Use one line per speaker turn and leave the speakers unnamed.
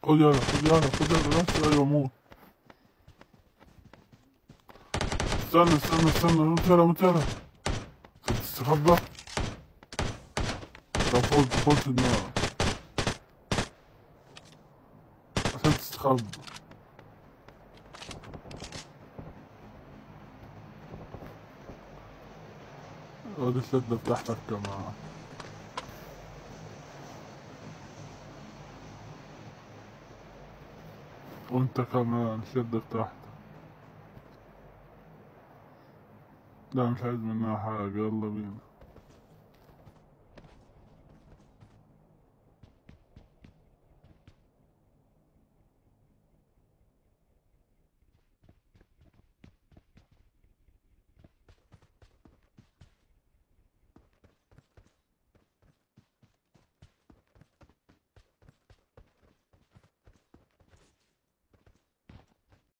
خد يلا خد يلا خد يلا بس ايوه موت استنى استنى استنى موت يلا موت يلا تستخبى طب خد خد في دماغك عشان تستخبى ادي الشدة بتاعتك كمان وانت كمان الشدة بتاعتك لا مش عايز منها حاجة يلا بينا